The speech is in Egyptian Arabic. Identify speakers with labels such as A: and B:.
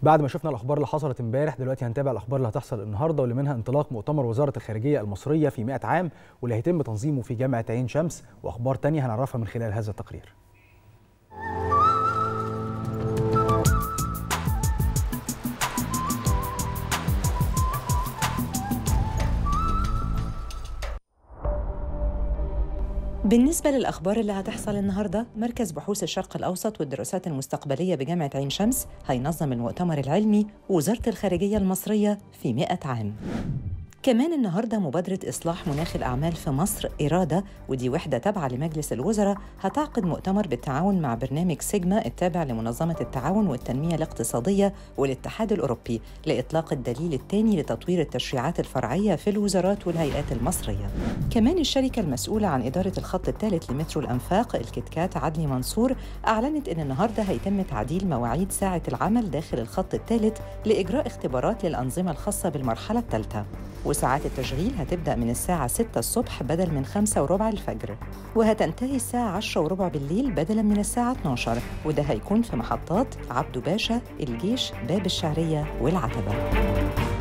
A: بعد ما شفنا الاخبار اللي حصلت امبارح دلوقتي هنتابع الاخبار اللي هتحصل النهارده واللي منها انطلاق مؤتمر وزاره الخارجيه المصريه في 100 عام واللي هيتم تنظيمه في جامعه عين شمس واخبار تانية هنعرفها من خلال هذا التقرير
B: بالنسبة للأخبار اللي هتحصل النهاردة مركز بحوث الشرق الأوسط والدراسات المستقبلية بجامعة عين شمس هينظم المؤتمر العلمي وزارة الخارجية المصرية في 100 عام كمان النهارده مبادرة إصلاح مناخ الأعمال في مصر إرادة ودي وحدة تابعة لمجلس الوزراء هتعقد مؤتمر بالتعاون مع برنامج سيجما التابع لمنظمة التعاون والتنمية الاقتصادية والاتحاد الأوروبي لإطلاق الدليل الثاني لتطوير التشريعات الفرعية في الوزارات والهيئات المصرية. كمان الشركة المسؤولة عن إدارة الخط الثالث لمترو الأنفاق الكتكات عدلي منصور أعلنت إن النهارده هيتم تعديل مواعيد ساعة العمل داخل الخط الثالث لإجراء اختبارات للأنظمة الخاصة بالمرحلة الثالثة. وساعات التشغيل هتبدأ من الساعة 6 الصبح بدل من 5 وربع الفجر وهتنتهي الساعة 10 وربع بالليل بدلا من الساعة 12 وده هيكون في محطات عبدو باشا الجيش باب الشعرية والعتبة